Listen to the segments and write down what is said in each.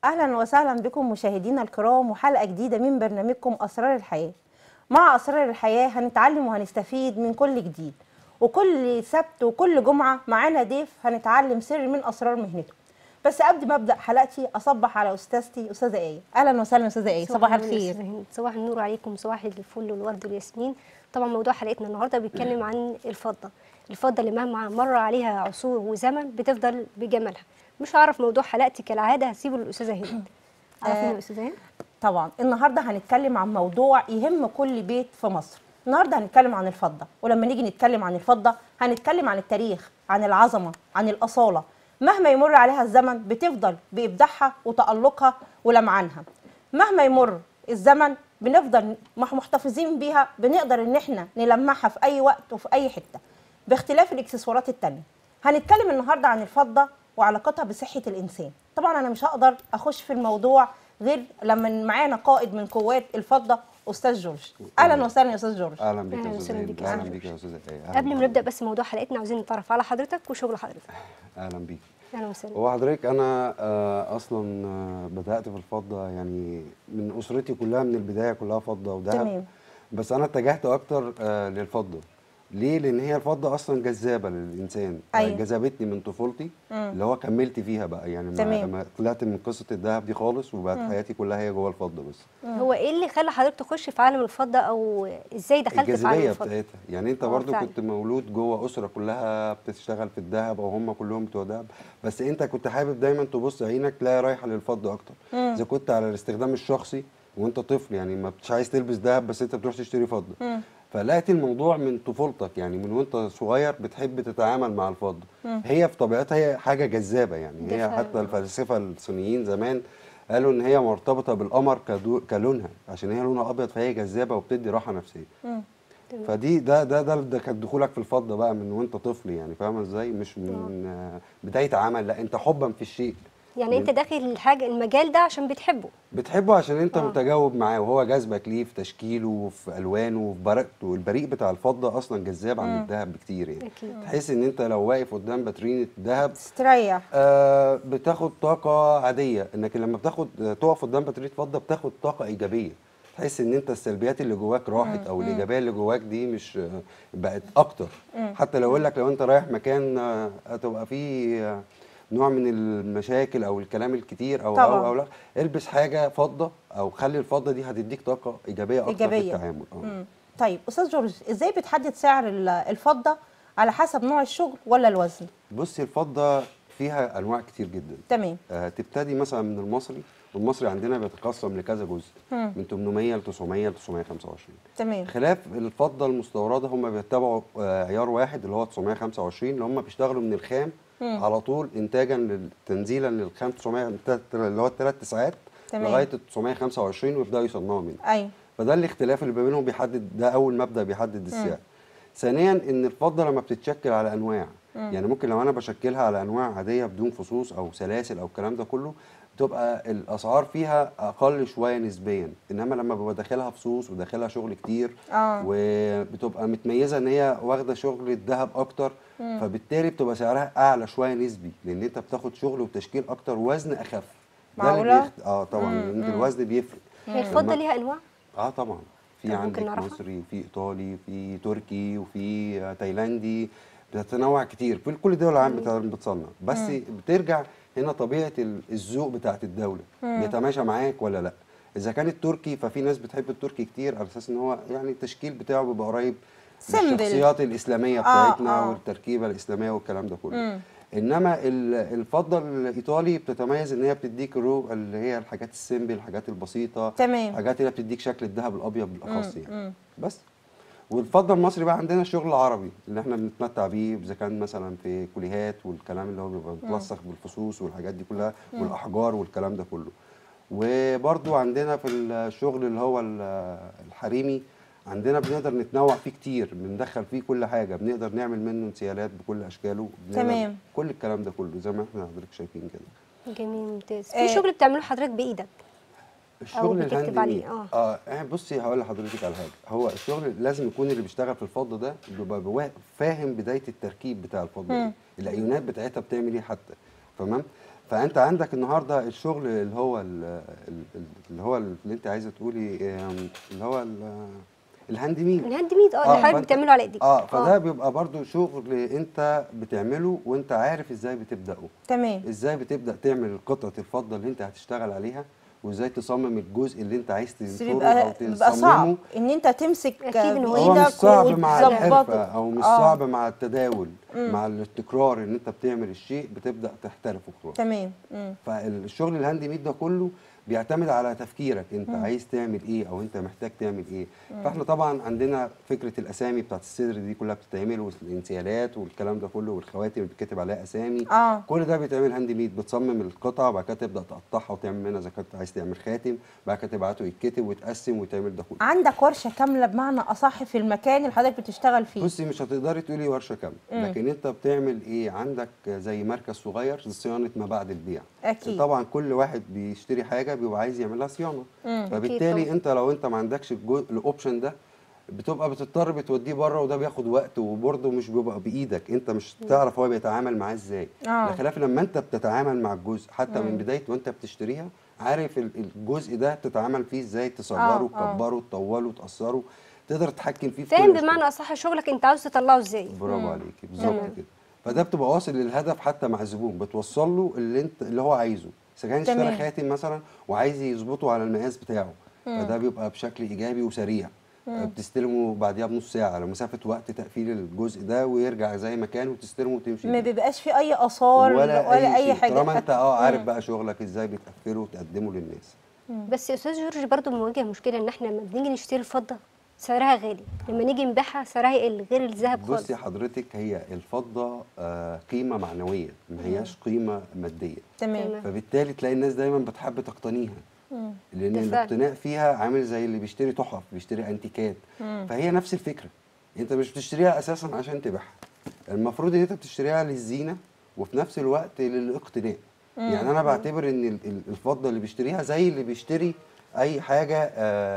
اهلا وسهلا بكم مشاهدينا الكرام وحلقه جديده من برنامجكم اسرار الحياه مع اسرار الحياه هنتعلم وهنستفيد من كل جديد وكل سبت وكل جمعه معانا ضيف هنتعلم سر من اسرار مهنته بس قبل ما ابدا حلقتي اصبح على استاذتي استاذه ايه اهلا وسهلا استاذه ايه صباح النور يا الخير أستاذ هند. صباح النور عليكم صباح الفل والورد والياسمين طبعا موضوع حلقتنا النهارده بيتكلم عن الفضه الفضه اللي مهما مر عليها عصور وزمن بتفضل بجمالها مش هعرف موضوع حلقتي كالعاده هسيبه للاستاذه هند عارفين يا استاذه هند طبعا النهارده هنتكلم عن موضوع يهم كل بيت في مصر النهارده هنتكلم عن الفضه ولما نيجي نتكلم عن الفضه هنتكلم عن التاريخ عن العظمه عن الاصاله مهما يمر عليها الزمن بتفضل بابداعها وتالقها ولمعانها مهما يمر الزمن بنفضل مح- محتفظين بيها بنقدر ان احنا نلمعها في اي وقت وفي اي حته باختلاف الاكسسوارات التانية هنتكلم النهارده عن الفضه وعلاقتها بصحه الانسان طبعا انا مش هقدر اخش في الموضوع غير لما معانا قائد من قوات الفضه استاذ جورج اهلا وسهلا يا استاذ جورج اهلا بك أهلاً يا وسهلاً استاذ بك هند. يا اهلا أستاذ بك يا استاذ ايه أهلاً قبل ما بك. نبدا بس موضوع حلقتنا عاوزين نتعرف على حضرتك وشغل حضرتك اهلا بيك اهلا وسهلا هو حضرتك انا آه، اصلا آه، بدات في الفضه يعني من اسرتي كلها من البدايه كلها فضه وذهب تمام. بس انا اتجهت اكتر آه، للفضه ليه لان هي الفضه اصلا جذابه للانسان آه، أيوة. جذبتني من طفولتي اللي هو كملت فيها بقى يعني ما- تمام. لما طلعت من قصه الذهب دي خالص وبقت حياتي كلها هي جوه الفضه بس هو ايه اللي خلى حضرتك تخش في عالم الفضه او ازاي دخلت في عالم الجاذبيه الفضه بتاعتها يعني انت آه، برضو فعلا. كنت مولود جوه اسره كلها بتشتغل في الذهب او هم كلهم بتوع ذهب بس انت كنت حابب دايما تبص عينك تلاقي رايحه للفضه اكتر اذا كنت على الاستخدام الشخصي وانت طفل يعني ما مش عايز تلبس ذهب بس انت بتروح تشتري فضه فلقيت الموضوع من طفولتك يعني من وانت صغير بتحب تتعامل مع الفضه هي في طبيعتها هي حاجه جذابه يعني ده هي فعلا. حتى الفلاسفه الصينيين زمان قالوا ان هي مرتبطه بالقمر كدو- كلونها عشان هي لونها ابيض فهي جذابه وبتدي راحه نفسيه فدي ده ده ده, ده كان دخولك في الفضه بقى من وانت طفل يعني فاهمه ازاي مش من آه، بدايه عمل لا انت حبا في الشيء يعني انت داخل الحاجه المجال ده عشان بتحبه بتحبه عشان انت آه. متجاوب معاه وهو جاذبك ليه في تشكيله وفي الوانه وفي برقته البريق بتاع الفضه اصلا جذاب عن الذهب بكتير يعني أكيد. تحس ان انت لو واقف قدام باترينه ذهب تستريح آه بتاخد طاقة عادية انك لما بتاخد آه، تقف قدام بطارية فضة بتاخد طاقة ايجابية تحس ان انت السلبيات اللي جواك راحت او الايجابيه اللي جواك دي مش آه، بقت اكتر حتى لو اقول لك لو انت رايح مكان آه، هتبقى فيه آه، نوع من المشاكل او الكلام الكتير او طبعاً. او او لا البس حاجه فضه او خلي الفضه دي هتديك طاقه ايجابيه اكتر إيجابية. في التعامل اه مم. طيب استاذ جورج ازاي بتحدد سعر ال- الفضه على حسب نوع الشغل ولا الوزن بصي الفضه فيها انواع كتير جدا تمام آه، تبتدي مثلا من المصري والمصري عندنا بيتقسم لكذا جزء من 800 ل 900 ل 925 تمام خلاف الفضه المستورده هم بيتبعوا آه، عيار واحد اللي هو 925 اللي هم بيشتغلوا من الخام على طول انتاجا لل- تنزيلا للخام 900 اللي هو الثلاث تسعات تمام. لغايه ال 925 ويبداوا يصنعوا منه ايوه فده الاختلاف اللي ما بينهم بيحدد ده اول مبدا بيحدد السعر ثانيا ان الفضه لما بتتشكل على انواع يعني ممكن لو انا بشكلها على انواع عاديه بدون فصوص او سلاسل او الكلام ده كله بتبقى الاسعار فيها اقل شويه نسبيا انما لما ببقى داخلها فصوص وداخلها شغل كتير آه. وبتبقى متميزه ان هي واخده شغل الذهب اكتر فبالتالي بتبقى سعرها اعلى شويه نسبي لان انت بتاخد شغل وتشكيل اكتر وزن اخف ده اللي معقولة؟ بيخت... اه طبعا لان الوزن بيفرق هي الفضه لما- ليها انواع اه طبعا في طب عندك ممكن نعرفها؟ مصري في ايطالي في تركي وفي آه، تايلاندي بتتنوع كتير في كل دول العالم بت- بتصنع بس بترجع هنا طبيعه ال- الذوق بتاعت الدوله بيتماشى معاك ولا لا اذا كان التركي ففي ناس بتحب التركي كتير على اساس ان هو يعني التشكيل بتاعه بيبقى قريب Simple. للشخصيات الاسلاميه آه، بتاعتنا آه. والتركيبه الاسلاميه والكلام ده كله انما ال- الفضه الايطالي بتتميز ان هي بتديك الرو اللي هي الحاجات السيمبل الحاجات البسيطه تمام. الحاجات اللي بتديك شكل الذهب الابيض بالاخص يعني بس والفضه المصري بقى عندنا الشغل العربي اللي احنا بنتمتع بيه اذا كان مثلا في كليهات والكلام اللي هو بيبقى متلصق بالفصوص والحاجات دي كلها والاحجار والكلام ده كله وبرضو عندنا في الشغل اللي هو ال- الحريمي عندنا بنقدر نتنوع فيه كتير بندخل فيه كل حاجه بنقدر نعمل منه انسيالات بكل اشكاله بنقدر- تمام. كل الكلام ده كله زي ما احنا حضرتك شايفين كده جميل ممتاز آه. في شغل بتعمله حضرتك بايدك الشغل بتكتب الهاند عليه، ميد. آه. اه يعني بصي هقول لحضرتك على حاجه هو الشغل لازم يكون اللي بيشتغل في الفضه ده بيبقى بوا- فاهم بدايه التركيب بتاع الفضه دي الايونات بتاعتها بتعمل ايه حتى تمام فانت عندك النهارده الشغل اللي هو ال- ال- اللي هو اللي انت عايزه تقولي آم، اللي هو ال- الهاند ميد الهاند ميد اه اللي حضرتك فأنت- بتعمله على ايديك اه فده بيبقى برضو شغل انت بتعمله وانت عارف ازاي بتبداه تمام ازاي بتبدا تعمل قطعه الفضه اللي انت هتشتغل عليها وازاي تصمم الجزء اللي انت عايز بس تنشره او بيبقى بيبقى صعب تصممه ان انت تمسك أكيد إن هو هو مش بايدك صعب مع الحرفه وتظبطه او مش آه. صعب مع التداول مع التكرار ان انت بتعمل الشيء بتبدا تحترفه خلاص تمام مم. فالشغل الهاند ميد ده كله بيعتمد على تفكيرك انت عايز تعمل ايه او انت محتاج تعمل ايه فاحنا طبعا عندنا فكره الاسامي بتاعت الصدر دي كلها بتتعمل والانسيالات والكلام ده كله والخواتم اللي بتكتب عليها اسامي اه كل ده بيتعمل هاند ميد بتصمم القطعه وبعد كده تبدا تقطعها وتعمل منها اذا كنت عايز تعمل خاتم بعد كده تبعته يتكتب ويتقسم وتعمل ده كله عندك ورشه كامله بمعنى اصح في المكان اللي حضرتك بتشتغل فيه بصي مش هتقدري تقولي ورشه كامله لكن انت بتعمل ايه عندك زي مركز صغير لصيانه ما بعد البيع أكيد. طبعا كل واحد بيشتري حاجه بيبقى عايز يعمل لها صيانه مم. فبالتالي طبعاً. انت لو انت ما عندكش الجو- الاوبشن ده بتبقى بتضطر بتوديه بره وده بياخد وقت وبرضه مش بيبقى بايدك انت مش تعرف هو بيتعامل معاه ازاي آه. بخلاف لما انت بتتعامل مع الجزء حتى من بدايه وانت بتشتريها عارف ال- الجزء ده بتتعامل فيه ازاي تصغره آه، آه. تكبره تطوله تقصره تقدر تتحكم فيه في فاهم كل بمعنى أسلوب. اصح شغلك انت عاوز تطلعه ازاي برافو عليكي بالظبط تمام. كده فده بتبقى واصل للهدف حتى مع الزبون بتوصل له اللي انت اللي هو عايزه اذا كان اشترى تمام. خاتم مثلا وعايز يظبطه على المقاس بتاعه فده بيبقى بشكل ايجابي وسريع بتستلمه بعديها بنص ساعه لمسافه وقت تقفيل الجزء ده ويرجع زي ما كان وتستلمه وتمشي ما بيه. بيبقاش في اي اثار ولا, ولا اي شيء. حاجه طالما انت اه عارف مم. بقى شغلك ازاي بتقفله وتقدمه للناس بس يا استاذ جورج برضو بنواجه مشكله ان احنا لما بنيجي نشتري الفضه سعرها غالي لما نيجي نبيعها سعرها يقل غير الذهب خالص بصي حضرتك هي الفضه آه قيمه معنويه ما هياش قيمه ماديه تمام تمام. فبالتالي تلاقي الناس دايما بتحب تقتنيها لان ده فعلا. الاقتناء فيها عامل زي اللي بيشتري تحف بيشتري انتيكات فهي نفس الفكره انت مش بتشتريها اساسا عشان تبيعها المفروض ان انت بتشتريها للزينه وفي نفس الوقت للاقتناء يعني انا بعتبر ان ال- ال- الفضه اللي بيشتريها زي اللي بيشتري اي حاجه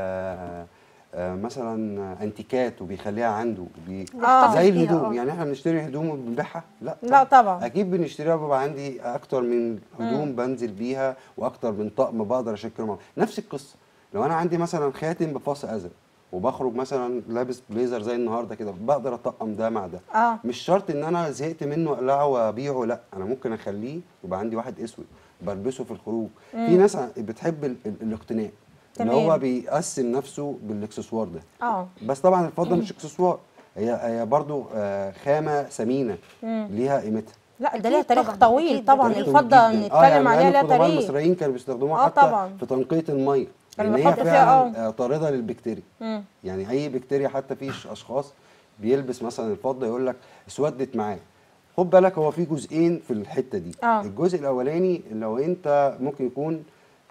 آه آه مثلا انتيكات وبيخليها عنده بي بيحتفظ زي بيها، الهدوم آه. يعني احنا بنشتري هدوم وبنبيعها لا لا طبعا. اكيد بنشتريها بيبقى عندي اكتر من هدوم بنزل بيها واكتر من طقم بقدر اشكله معاه نفس القصه لو انا عندي مثلا خاتم بفص ازرق وبخرج مثلا لابس بليزر زي النهارده كده بقدر اطقم ده مع ده اه مش شرط ان انا زهقت منه اقلعه وابيعه لا انا ممكن اخليه يبقى عندي واحد اسود بلبسه في الخروج في ناس ع- بتحب ال- ال- الاقتناء اللي تمام. هو بيقسم نفسه بالاكسسوار ده اه بس طبعا الفضه مش اكسسوار هي هي برضو آه، خامه ثمينه ليها قيمتها لا ده أكيد ليها تاريخ طبعاً، طويل أكيد طبعا تاريخ الفضه جداً. نتكلم آه يعني عليها ليها القدماء تاريخ المصريين كانوا بيستخدموها آه حتى طبعاً. في تنقيه الميه كانوا لان هي بيحطوا فيها فعلا آه. آه، طارده للبكتيريا مم. يعني اي بكتيريا حتى في ش- اشخاص بيلبس مثلا الفضه يقول لك اسودت معاه خد بالك هو في جزئين في الحته دي آه. الجزء الاولاني لو انت ممكن يكون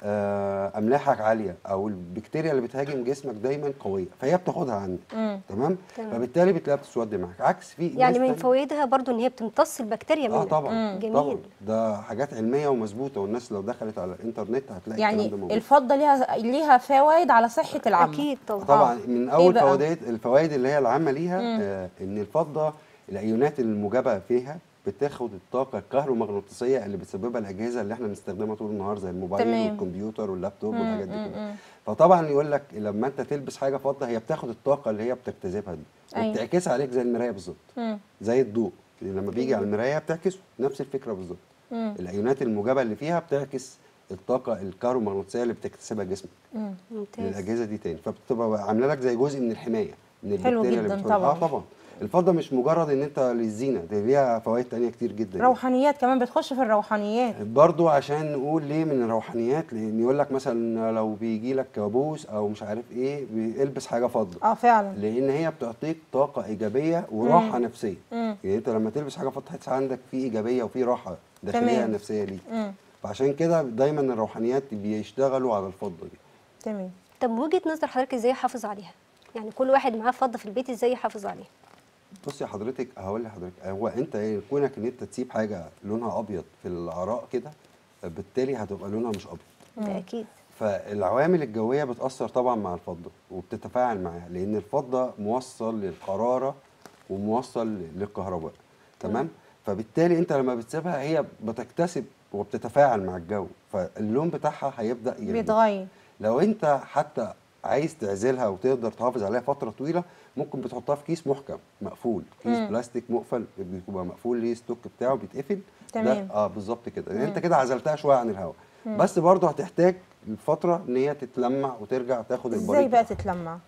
آه، املاحك عاليه او البكتيريا اللي بتهاجم جسمك دايما قويه فهي بتاخدها عنك مم. تمام تمام. فبالتالي بتلاقيها بتسود معاك عكس في يعني ناس من تانية- فوائدها برضو ان هي بتمتص البكتيريا منها اه طبعا جميل طبعا ده حاجات علميه ومظبوطه والناس لو دخلت على الانترنت هتلاقي يعني الكلام ده موجود الفضه ليها ليها فوائد على صحه العامه اكيد طبعا طبعا آه. من إيه اول بقى؟ فوائد الفوائد اللي هي العامه ليها آه ان الفضه الايونات الموجبه فيها بتاخد الطاقه الكهرومغناطيسيه اللي بتسببها الاجهزه اللي احنا بنستخدمها طول النهار زي الموبايل تمام. والكمبيوتر واللابتوب مم، والحاجات دي مم، كلها مم. فطبعا يقول لك لما انت تلبس حاجه فضه هي بتاخد الطاقه اللي هي بتجتذبها دي أيوة. وبتعكسها عليك زي المرايه بالظبط مم. زي الضوء لما بيجي على المرايه بتعكسه نفس الفكره بالظبط مم. الايونات الموجبه اللي فيها بتعكس الطاقه الكهرومغناطيسيه اللي بتكتسبها جسمك مم. ممتاز للاجهزه دي تاني فبتبقى عامله لك زي جزء من الحمايه من حلو البكتيريا جداً اللي بتدخل طبعاً. اه طبعا الفضه مش مجرد ان انت للزينه دي ليها فوائد تانية كتير جدا روحانيات كمان بتخش في الروحانيات برضو عشان نقول ليه من الروحانيات لان يقول لك مثلا لو بيجي لك كابوس او مش عارف ايه بيلبس حاجه فضه اه فعلا لان هي بتعطيك طاقه ايجابيه وراحه نفسيه مم. يعني انت لما تلبس حاجه فضه تحس عندك في ايجابيه وفي راحه داخليه تمام. نفسيه ليك مم. فعشان كده دايما الروحانيات بيشتغلوا على الفضه دي تمام طب وجهه نظر حضرتك ازاي يحافظ عليها يعني كل واحد معاه فضه في البيت ازاي يحافظ عليها بصي حضرتك هقول لحضرتك هو انت ايه كونك ان انت تسيب حاجه لونها ابيض في العراء كده بالتالي هتبقى لونها مش ابيض ده اكيد فالعوامل الجويه بتاثر طبعا مع الفضه وبتتفاعل معاها لان الفضه موصل للحراره وموصل للكهرباء تمام فبالتالي انت لما بتسيبها هي بتكتسب وبتتفاعل مع الجو فاللون بتاعها هيبدا يقلب. بيتغير لو انت حتى عايز تعزلها وتقدر تحافظ عليها فتره طويله ممكن بتحطها في كيس محكم مقفول كيس مم. بلاستيك مقفل بيبقى مقفول ليه ستوك بتاعه بيتقفل تمام. ده اه بالظبط كده يعني انت كده عزلتها شويه عن الهواء بس برضه هتحتاج الفتره ان هي تتلمع وترجع تاخد البريق ازاي بقى بتاعها. تتلمع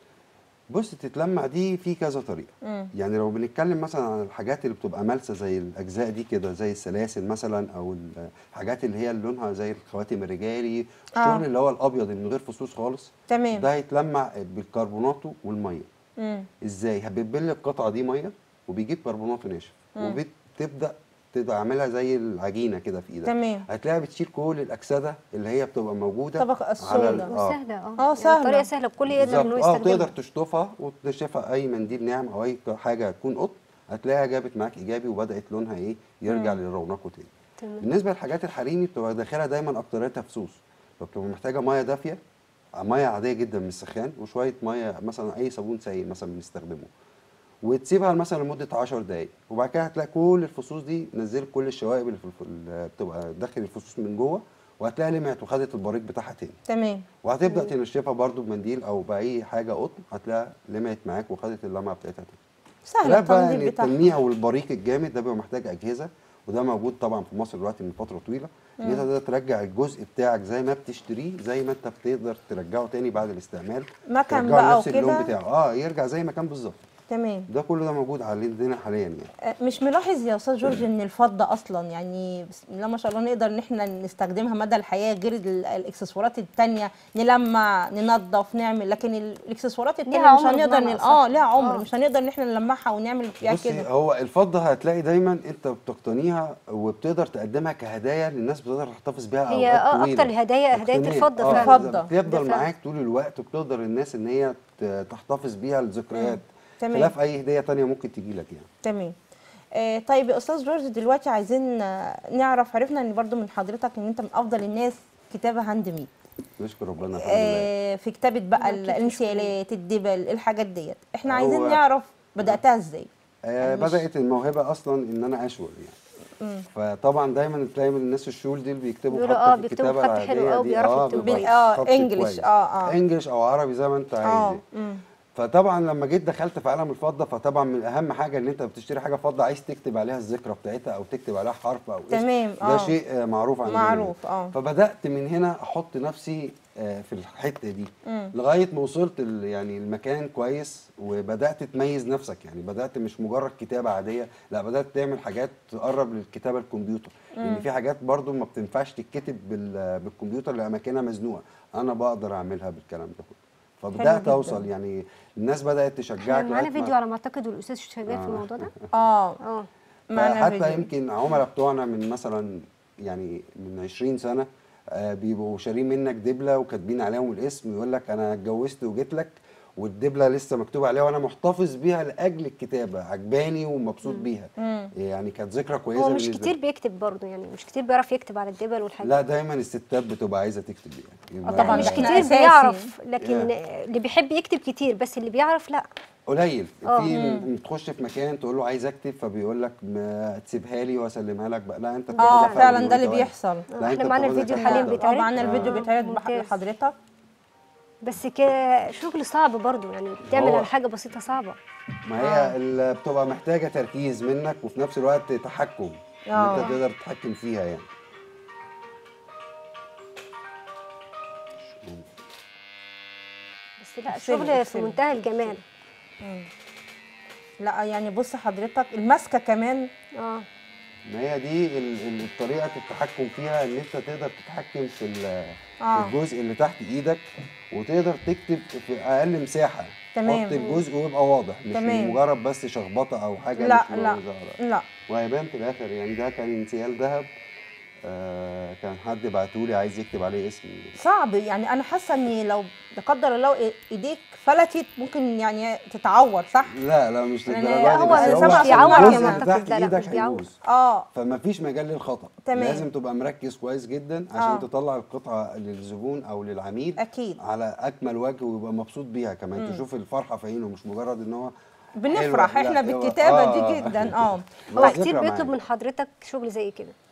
بص تتلمع دي في كذا طريقه مم. يعني لو بنتكلم مثلا عن الحاجات اللي بتبقى ملسه زي الاجزاء دي كده زي السلاسل مثلا او الحاجات اللي هي لونها زي الخواتم الرجالي آه. الشغل اللي هو الابيض اللي من غير فصوص خالص تمام ده هيتلمع بالكربوناتو والميه مم. ازاي هبتبل القطعه دي ميه وبيجيب كربوناتو ناشف وبتبدا تعملها زي العجينه كده في ايدك تمام. هتلاقيها بتشيل كل الاكسده اللي هي بتبقى موجوده طبقة على السودا. ال- آه. وسهله اه آه، يعني سهلة. طريقه سهله الكل يقدر انه بالظبط. اه يستخدمها تقدر تشطفها وتشطفها اي منديل ناعم او اي حاجه تكون قطن هتلاقيها جابت معاك ايجابي وبدات لونها ايه يرجع لرونقه تاني تمام. بالنسبه للحاجات الحريمي بتبقى داخلها دايما اكتريتها فصوص فبتبقى محتاجه ميه دافيه ميه عاديه جدا من السخان وشويه ميه مثلا اي صابون سائل مثلا بنستخدمه وتسيبها مثلا لمده 10 دقائق وبعد كده هتلاقي كل الفصوص دي نزلت كل الشوائب اللي في الف- اللي بتبقى داخل الفصوص من جوه وهتلاقي لمعت وخدت البريق بتاعها تاني تمام وهتبدا تنشفها برضو بمنديل او باي حاجه قطن هتلاقيها لمعت معاك وخدت اللمعه بتاعتها تاني سهل خلاف بقى ان التنظيف بتاعها التلميع والبريق الجامد ده بيبقى محتاج اجهزه وده موجود طبعا في مصر دلوقتي من فتره طويله ان انت تقدر ترجع الجزء بتاعك زي ما بتشتريه زي ما انت بتقدر ترجعه تاني بعد الاستعمال مكن ترجعه بقى نفس اللون وكده؟ بتاعه اه يرجع زي ما كان بالظبط تمام ده كله ده موجود عندنا حاليا يعني آه، مش ملاحظ يا استاذ جورج ان الفضه اصلا يعني بسم الله ما شاء الله نقدر ان احنا نستخدمها مدى الحياه غير ال- الاكسسوارات التانية نلمع ننظف نعمل لكن ال- الاكسسوارات التانية مش عمر هنقدر بمعنى ن... أصح. اه ليها عمر آه. مش هنقدر ان احنا نلمعها ونعمل فيها بصي كده هو الفضه هتلاقي دايما انت بتقتنيها وبتقدر تقدمها كهدايا للناس بتقدر تحتفظ بيها هي اوقات اه طويله اكتر هدايا هدايا اقتناء. الفضه آه، فعلا الفضة. بتفضل ده فعلا. معاك طول الوقت وبتقدر الناس ان هي ت- تحتفظ بيها الذكريات تمام. خلاف اي هديه تانية ممكن تجي لك يعني تمام آه طيب يا استاذ جورج دلوقتي عايزين آه، نعرف عرفنا ان برضو من حضرتك ان انت من افضل الناس كتابه هاند ميد نشكر ربنا الحمد لله آه في كتابه بقى أكيد الانسيالات الدبل الحاجات ديت احنا هو- عايزين نعرف بداتها ازاي آه يعني مش- بدات الموهبه اصلا ان انا اشول يعني فطبعا دايما تلاقي من الناس الشول دي اللي بيكتبوا بيقولوا حتى آه، في بيكتبوا الكتابه خط حلو العاديه أوي، دي بيعرفوا اه يكتبوا بيبقى كويس. آه، خط إنجليش، كويس. آه، آه. انجليش او عربي زي ما انت عايز اه يعني. مم. فطبعا لما جيت دخلت في عالم الفضه فطبعا من اهم حاجه ان انت بتشتري حاجه فضه عايز تكتب عليها الذكرى بتاعتها او تكتب عليها حرف او اسم تمام، ده آه. شيء آه، معروف عندنا معروف، آه. فبدات من هنا احط نفسي آه، في الحته دي مم. لغايه ما وصلت ال- يعني المكان كويس وبدات تميز نفسك يعني بدات مش مجرد كتابه عاديه لا بدات تعمل حاجات تقرب للكتابه الكمبيوتر لان في حاجات برضو ما بتنفعش تتكتب بال- بالكمبيوتر لاماكنها مزنوقه انا بقدر اعملها بالكلام ده كله فبدات جداً. اوصل يعني الناس بدات تشجعك احنا معانا لغاية ما- فيديو على ما اعتقد والاستاذ شغال في آه. الموضوع ده اه اه معنا حتى فيديو. يمكن عملاء بتوعنا من مثلا يعني من 20 سنه آه، بيبقوا شارين منك دبله وكاتبين عليهم الاسم يقول لك انا اتجوزت وجيت لك والدبله لسه مكتوب عليها وانا محتفظ بيها لاجل الكتابه عجباني ومبسوط بيها مم. يعني كانت ذكرى كويسه هو مش بالنسبة كتير لي. بيكتب برضه يعني مش كتير بيعرف يكتب على الدبل والحاجات لا دايما الستات بتبقى عايزه تكتب يعني آه، يبقى طبعاً مش ده إحنا كتير أساسي. بيعرف لكن اللي بيحب يكتب كتير بس اللي بيعرف لا قليل آه. في م- تخش في مكان تقول له عايز اكتب فبيقول لك ما تسيبها لي واسلمها لك بقى لا انت اه بتاخدها فعلا وأنت ده اللي واقف. بيحصل لا، احنا أنت معانا بتاخدها الفيديو كده. حاليا اه بيتعرض معانا الفيديو آه، بيتعرض ممتاز. لحضرتك بس كشغل صعب برضه يعني تعمل هو- على حاجه بسيطه صعبه ما هي ال- بتبقى محتاجه تركيز منك وفي نفس الوقت تحكم ان آه. انت تقدر تتحكم فيها يعني بس لا اكسبي، شغل في اكسبي. منتهى الجمال لا يعني بص حضرتك الماسكه كمان اه ما هي دي ال- ال- الطريقه التحكم فيها ان انت تقدر تتحكم في ال- آه. في الجزء اللي تحت ايدك وتقدر تكتب في اقل مساحه تمام. حط الجزء ويبقى واضح مش تمام. مجرد بس شخبطه او حاجه لا مش لا ظاهرة. لا وهيبان في الاخر يعني ده كان انسيال ذهب آه كان حد بعتولي عايز يكتب عليه اسمي صعب يعني انا حاسه ان لو لا قدر الله إي- ايديك فلتت ممكن يعني تتعور صح لا لا مش يعني للدرجه دي هو بس الإنسان هو مش بيعور الجزء كمان اللي أعتقد. تحت لا، لا، مش ايدك بيعور. هيبوظ اه فما فيش مجال للخطا تمام. لازم تبقى مركز كويس جدا عشان آه. تطلع القطعه للزبون او للعميل أكيد. على اكمل وجه ويبقى مبسوط بيها كمان تشوف الفرحه في عينه مش مجرد ان هو بنفرح حلوة. احنا لا، هو- بالكتابه آه. دي جدا اه هو طيب. كتير ذكرى بيطلب معايا. من حضرتك شغل زي كده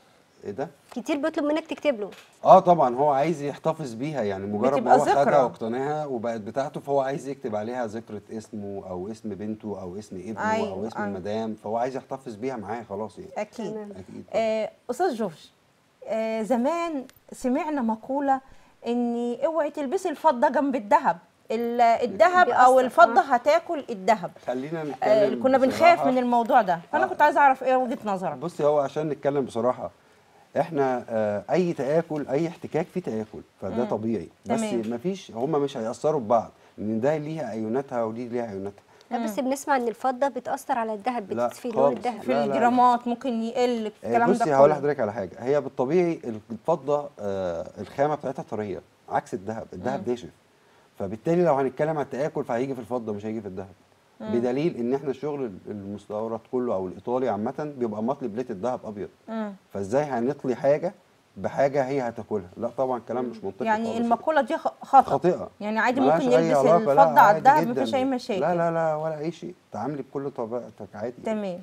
ايه ده كتير بيطلب منك تكتب له اه طبعا هو عايز يحتفظ بيها يعني مجرد بتبقى ما هو ذكرى. خدها واقتناها وبقت بتاعته فهو عايز يكتب عليها ذكرى اسمه او اسم بنته او اسم ابنه أيوة، او اسم أيوة. المدام فهو عايز يحتفظ بيها معاه خلاص يعني اكيد تمام. اكيد آه، استاذ جورج آه، زمان سمعنا مقوله ان اوعي تلبسي الفضه جنب الذهب ال- الذهب او بيأثر، الفضه آه. هتاكل الذهب خلينا آه، نتكلم كنا بنخاف بصراحة. من الموضوع ده فانا آه. كنت عايزه اعرف ايه وجهه نظرك بصي هو عشان نتكلم بصراحه احنا آه، اي تاكل اي احتكاك فيه تاكل فده طبيعي بس تمام. مفيش هما مش هيأثروا ببعض ان ده ليها عيوناتها ودي ليها عيوناتها لا بس بنسمع ان الفضه بتاثر على الذهب لا بتطفي لون خالص. الذهب في لا، لا. الجرامات ممكن يقل آه، الكلام ده بصي هقول كله. لحضرتك على حاجه هي بالطبيعي الفضه آه، الخامه بتاعتها طريه عكس الذهب الذهب ناشف فبالتالي لو هنتكلم على التاكل فهيجي في الفضه مش هيجي في الذهب بدليل ان احنا الشغل المستورد كله او الايطالي عامه بيبقى مطلي بليت الذهب ابيض مم. فازاي هنطلي حاجه بحاجه هي هتاكلها لا طبعا كلام مش منطقي يعني خالص. المقوله دي خ- خطا خاطئه يعني عادي ملهاش ممكن أي يلبس علاقة، لا، الفضه على عادي الذهب جداً. مفيش اي مشاكل لا لا لا ولا اي شيء تعاملي بكل طبيعتك عادي تمام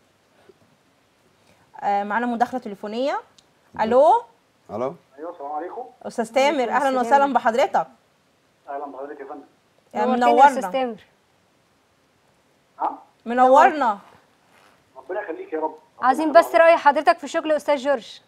آه معانا مداخله تليفونيه الو الو ايوه السلام عليكم استاذ تامر عليكم اهلا السلام. وسهلا بحضرتك اهلا بحضرتك يا فندم آه، نورتني يا استاذ منورنا تامر ها منورنا ربنا يخليك يا رب عايزين بس راي حضرتك في شغل استاذ جورج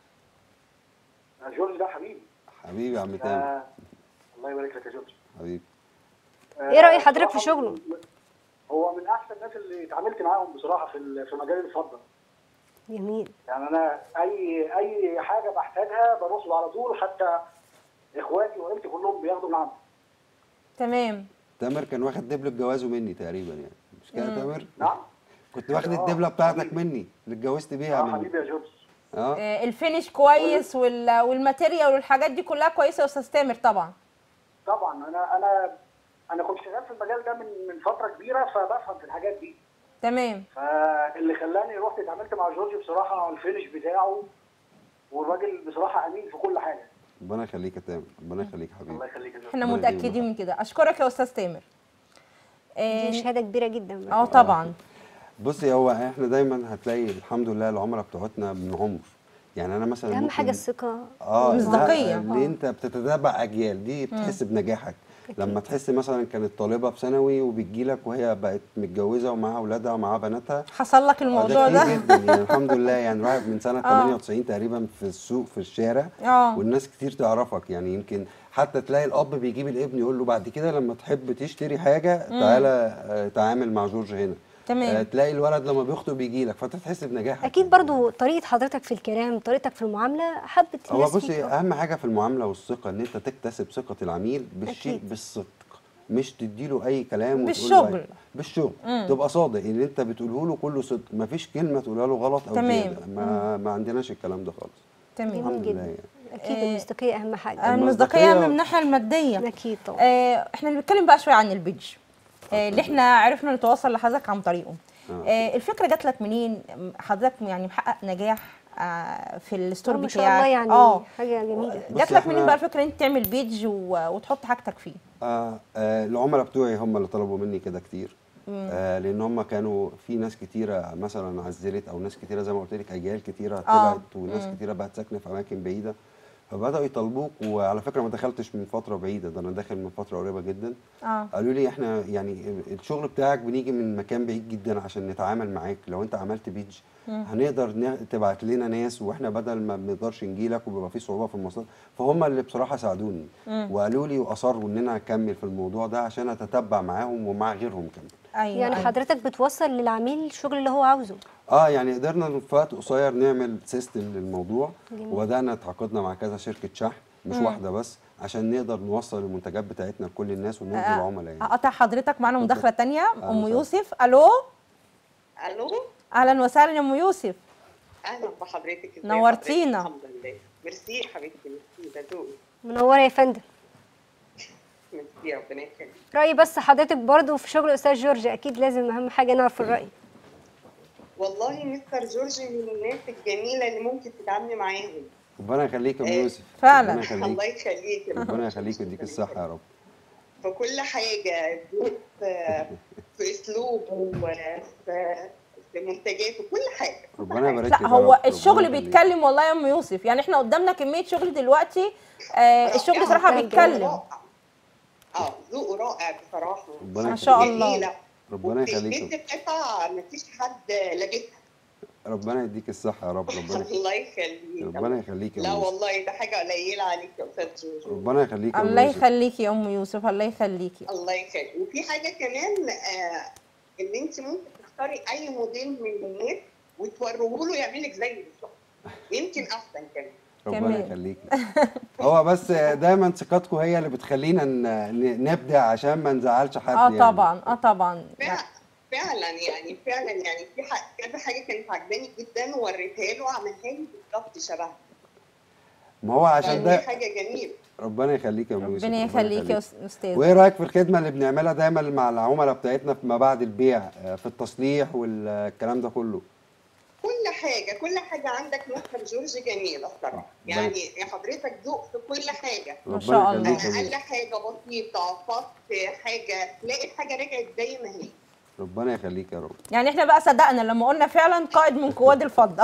يا جورج ده حبيبي حبيبي يا عم تامر آه الله يبارك لك يا جورج حبيبي آه، إيه رأي حضرتك في بصراحة شغله؟ من- هو من احسن الناس اللي اتعاملت معاهم بصراحه في ال- في مجال الفضه جميل يعني انا اي اي حاجه بحتاجها بروح له على طول حتى اخواتي وعيلتي كلهم بياخدوا من عنده تمام تامر كان واخد دبلة جوازه مني تقريبا يعني مش كده يا تامر؟ نعم كنت واخد آه، الدبلة بتاعتك حبيبي. مني اللي اتجوزت بيها اه مني حبيبي يا جورج اه آه الفينش كويس وال- والماتيريال والحاجات دي كلها كويسه يا استاذ تامر طبعا طبعا انا انا انا كنت شغال في المجال ده من من فتره كبيره فبفهم في الحاجات دي تمام فاللي خلاني رحت اتعاملت مع جورج بصراحه الفينش بتاعه والراجل بصراحه امين في كل حاجه ربنا يخليك يا تامر ربنا يخليك يا الله حبيبي يخليك يا جورج احنا ربنا متاكدين يخليك. من كده اشكرك يا استاذ تامر دي اه شهاده كبيره جدا آه، طبعا بصي هو احنا دايما هتلاقي الحمد لله العملاء بتوعتنا من عمر يعني انا مثلا اهم ممكن- حاجه الثقه اه مصداقية. لا، ان انت بتتتبع اجيال دي بتحس بنجاحك لما تحس مثلا كانت طالبه في ثانوي وبتجي لك وهي بقت متجوزه ومعاها اولادها ومعاها بناتها حصل لك آه، الموضوع كتير ده جدا يعني الحمد لله يعني الواحد من سنه آه. 98 تقريبا في السوق في الشارع اه والناس كتير تعرفك يعني يمكن حتى تلاقي الاب بيجيب الابن يقول له بعد كده لما تحب تشتري حاجه تعالى آه، تعامل مع جورج هنا تمام. آه، تلاقي الولد لما بيخطب بيجي لك فانت تحس بنجاحك اكيد برضو طريقه حضرتك في الكلام طريقتك في المعامله حبت هو الناس بصي فيك. اهم حاجه في المعامله والثقه ان انت تكتسب ثقه العميل بالشيء أكيد. بالصدق مش تديله اي كلام وتقول له بالشغل. أي- بالشغل تبقى صادق اللي انت بتقوله له كله صدق مفيش كلمه تقولها له غلط او تمام. زياده ما, ما عندناش الكلام ده خالص تمام جميل الحمد لله جدا يعني. اكيد آه، المصداقيه اهم حاجه المصداقيه المصداقية- من الناحيه الماديه اكيد طبعا آه احنا بنتكلم بقى شويه عن البيج آه اللي احنا عرفنا نتواصل لحضرتك عن طريقه آه. آه الفكره جات لك منين حضرتك يعني محقق نجاح آه في الستور آه، بتاعك ما شاء الله يعني اه حاجه جميله جات بصي لك منين إحنا- بقى الفكره ان انت تعمل بيج و- وتحط حاجتك فيه آه آه العملاء بتوعي هم اللي طلبوا مني كده كتير آه لان هم كانوا في ناس كتيره مثلا عزلت او ناس كتيره زي ما قلت لك اجيال كتيره طلعت وناس كتيره بقت ساكنه في اماكن بعيده فبداوا يطلبوك وعلى فكره ما دخلتش من فتره بعيده ده انا داخل من فتره قريبه جدا اه قالوا لي احنا يعني الشغل بتاعك بنيجي من مكان بعيد جدا عشان نتعامل معاك لو انت عملت بيج هنقدر ن- تبعت لنا ناس واحنا بدل ما بنقدرش نجيلك وبيبقى في صعوبه في المواصلات فهم اللي بصراحه ساعدوني وقالوا لي واصروا ان انا اكمل في الموضوع ده عشان اتتبع معاهم ومع غيرهم كمان ايوه يعني أيوة. حضرتك بتوصل للعميل الشغل اللي هو عاوزه اه يعني قدرنا في وقت قصير نعمل سيستم للموضوع جميل. وبدانا اتعاقدنا مع كذا شركه شحن مش واحده بس عشان نقدر نوصل المنتجات بتاعتنا لكل الناس ونرضي آه، العملاء يعني اقطع حضرتك معانا مداخله تانية ام وسهلا. يوسف الو الو اهلا وسهلا يا ام يوسف اهلا بحضرتك ازي نورتينا. حضرتك؟ الحمد لله ميرسي حبيبتي ميرسي ده ذوقي منوره يا فندم ميرسي ربنا يخليك رايي بس حضرتك برضو في شغل استاذ جورج اكيد لازم اهم حاجه نعرف الراي والله مستر جورج من الناس الجميله اللي ممكن تتعاملي معاهم ربنا يخليك يا ام آه، يوسف فعلا. ربنا يخليك الله يخليك يا ربنا مستر يخليك جورج. ويديك الصحة يا رب في كل حاجه ذوق في في اسلوب وفي في منتجاته كل حاجه كل ربنا حاجة. يبارك لا لك يا هو رب، الشغل ربنا يخليك. بيتكلم والله يا ام يوسف يعني احنا قدامنا كميه شغل دلوقتي آه الشغل رائع، صراحه ذوق بيتكلم رائع. اه ذوقه رائع بصراحه ربنا ما يخليك. شاء الله. جميلة. ربنا وفي يخليك البيت قطع مفيش حد لابسها ربنا يديك الصحه يا رب ربنا الله يخليك ربنا يخليك يا لا أم يوسف. والله ده حاجه قليله عليك يا استاذ جوجو ربنا يخليك يا أم الله يوسف. يخليكي يا ام يوسف الله يخليكي الله يخليك وفي حاجه كمان آه ان انت ممكن تختاري اي موديل من الناس وتوريه له يعمل لك زيه بالظبط يمكن احسن كمان ربنا كمان. يخليك هو بس دايما ثقتكم هي اللي بتخلينا ن- ن- نبدع عشان ما نزعلش حد اه يعني. طبعا اه طبعا فع- فعلا يعني فعلا يعني في ح- كذا حاجه كانت عجباني جدا ووريتها له عملها لي بالظبط شبهها ما هو عشان يعني ده دي حاجه جميله ربنا يخليك يا أم يوسف ربنا يخليك يا أس- استاذ وايه رايك في الخدمه اللي بنعملها دايما مع العملاء بتاعتنا فيما بعد البيع آه، في التصليح والكلام ده كله كل حاجه كل حاجه عندك مستر جورج جميله الصراحه يعني حضرتك ذوق في كل حاجه ما ربنا شاء الله. يخليك يا اقل يوسف. حاجه بسيطه فص حاجه تلاقي الحاجه رجعت زي ما هي ربنا يخليك يا رب يعني احنا بقى صدقنا لما قلنا فعلا قائد من قواد الفضه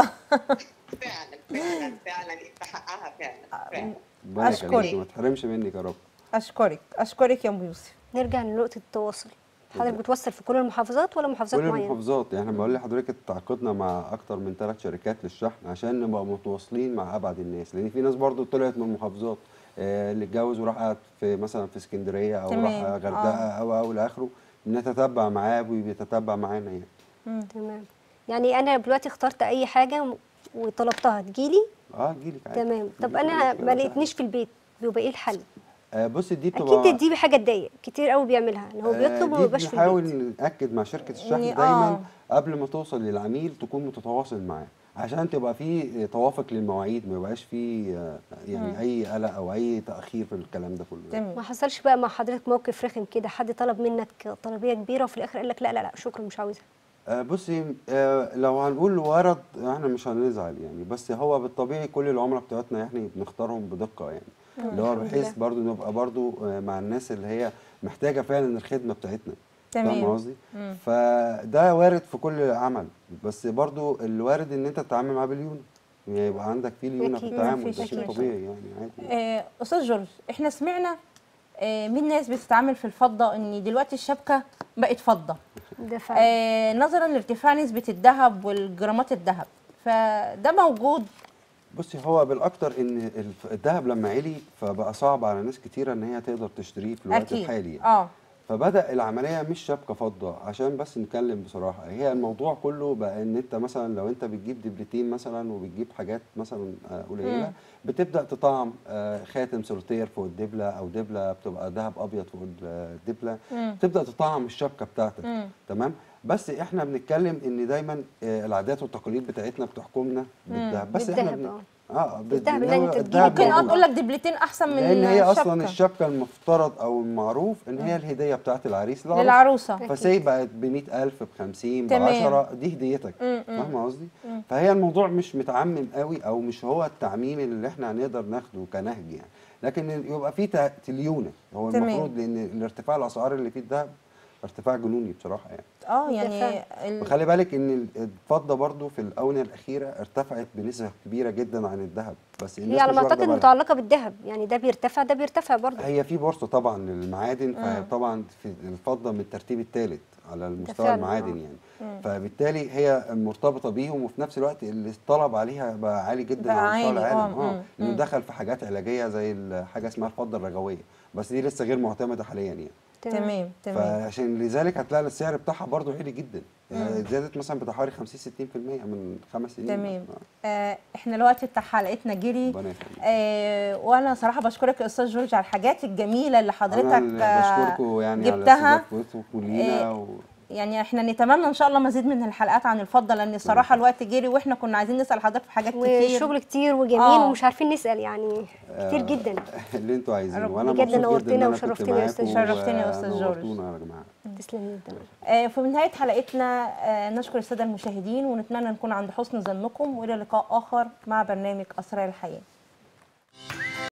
فعلا فعلا فعلا يستحقها فعلا فعلا ربنا أشكرك. يخليك ما تحرمش منك يا رب اشكرك اشكرك يا ام يوسف نرجع لنقطه التواصل حضرتك بتوصل في كل المحافظات ولا محافظات كل معينه المحافظات يعني بقول لحضرتك تعاقدنا مع اكتر من ثلاث شركات للشحن عشان نبقى متواصلين مع ابعد الناس لان في ناس برضو طلعت من المحافظات آه، اللي اتجوز وراح قعد في مثلا في اسكندريه او تمام، راح غردقه آه. او او لاخره بنتتبع معاه وبيتتبع معانا يعني تمام يعني انا دلوقتي اخترت اي حاجه م- وطلبتها تجيلي اه تجيلك عادي تمام طب تجيلك انا مشكلة ما سهلة. لقيتنيش في البيت بيبقى ايه الحل آه بص دي بتبقى اكيد دي حاجه تضايق كتير قوي بيعملها ان هو آه، بيطلب وما دي يبقاش في بنحاول البيت ناكد مع شركه الشحن يعني دايما آه. قبل ما توصل للعميل تكون متتواصل معاه عشان تبقى في توافق للمواعيد ما يبقاش في آه، يعني اي قلق او اي تاخير في الكلام ده كله ما تمام حصلش بقى مع حضرتك موقف رخم كده حد طلب منك طلبيه كبيره وفي الاخر قال لك لا لا لا شكرا مش عاوزها آه، بصي آه، لو هنقول ورد احنا مش هنزعل يعني بس هو بالطبيعي كل العملاء بتوعتنا يعني بنختارهم بدقه يعني اللي هو الحمد بحيث لله. برضو نبقى برضو آه، مع الناس اللي هي محتاجه فعلا الخدمه بتاعتنا تمام. فاهم قصدي؟ مم. فده وارد في كل عمل بس برضو الوارد ان انت تتعامل معاه باليونة يعني يبقى عندك فيه ليونة في أكيد. التعامل مفيش ده شيء أكيد. طبيعي يعني عادي آه استاذ جورج احنا سمعنا آه من ناس بتتعامل في الفضه ان دلوقتي الشبكه بقت فضه ده فعلا آه نظرا لارتفاع نسبه الذهب والجرامات الذهب فده موجود بصي هو بالاكتر ان الف- الذهب لما علي فبقى صعب على ناس كتيره ان هي تقدر تشتريه في الوقت اكيد الحالي يعني. اه فبدا العمليه مش شبكه فضه عشان بس نتكلم بصراحه هي الموضوع كله بقى ان انت مثلا لو انت بتجيب دبلتين مثلا وبتجيب حاجات مثلا آه، قليله مم. بتبدا تطعم آه، خاتم سوليتير فوق الدبله او دبله بتبقى ذهب ابيض فوق الدبله مم. تبدا تطعم الشبكه بتاعتك مم. تمام بس احنا بنتكلم ان دايما آه، العادات والتقاليد بتاعتنا بتحكمنا بالذهب بس احنا بالذهب، بن... آه. اه بن- الذهب اللي إنما أنت تجيب الذهب ممكن اه موجود. تقول لك دبلتين احسن من لان هي اصلا الشبكة. الشبكه المفترض او المعروف ان هي الهديه بتاعت العريس للعروس. للعروسه أكيد. فسي بقت ب 100000 ب 50 ب تمام. 10 دي هديتك مم، مم. فاهمه قصدي؟ فهي الموضوع مش متعمم قوي او مش هو التعميم اللي احنا هنقدر ناخده كنهج يعني لكن يبقى في ت- تليونه هو تمام. المفروض لان الارتفاع الاسعار اللي في الذهب ارتفاع جنوني بصراحه يعني اه ده يعني فعلا. ال... وخلي بالك ان الفضه برضو في الاونه الاخيره ارتفعت بنسبه كبيره جدا عن الذهب بس الناس هي على مش ما واخدة اعتقد بالها. متعلقه بالذهب يعني ده بيرتفع ده بيرتفع برضه هي في بورصه طبعا للمعادن مم. فطبعا في الفضه من الترتيب الثالث على المستوى فعلا، المعادن آه. يعني مم. فبالتالي هي مرتبطه بيهم وفي نفس الوقت اللي الطلب عليها بقى عالي جدا بقى على مستوى عالي، آه، العالم اه مم، لانه مم. دخل في حاجات علاجيه زي ال- حاجه اسمها الفضه الرجويه بس دي لسه غير معتمده حاليا يعني تمام تمام فعشان لذلك هتلاقي السعر بتاعها برضو عالي جدا يعني زادت مثلا بتاع حوالي 50 60% من خمس سنين تمام آه، آه احنا الوقت بتاع حلقتنا جري ربنا يخليك آه وانا صراحه بشكرك يا استاذ جورج على الحاجات الجميله اللي حضرتك انا اللي آه، بشكركم يعني على جبتها استضافتكم لينا و... يعني احنا نتمنى ان شاء الله مزيد من الحلقات عن الفضه لان الصراحه الوقت جري واحنا كنا عايزين نسال حضرتك في حاجات كتير وشغل كتير وجميل آه. ومش عارفين نسال يعني كتير جدا اللي انتوا عايزينه رب- وانا بجد مبسوط جدا نورتنا ان انا كنت وشرفتنا يا أستاذ معاكم جورج. شرفتني يا أستاذ جورج. ونورتونا يا جماعه تسلم جدا آه في نهايه حلقتنا آه نشكر الساده المشاهدين ونتمنى نكون عند حسن ظنكم والى لقاء اخر مع برنامج اسرار الحياه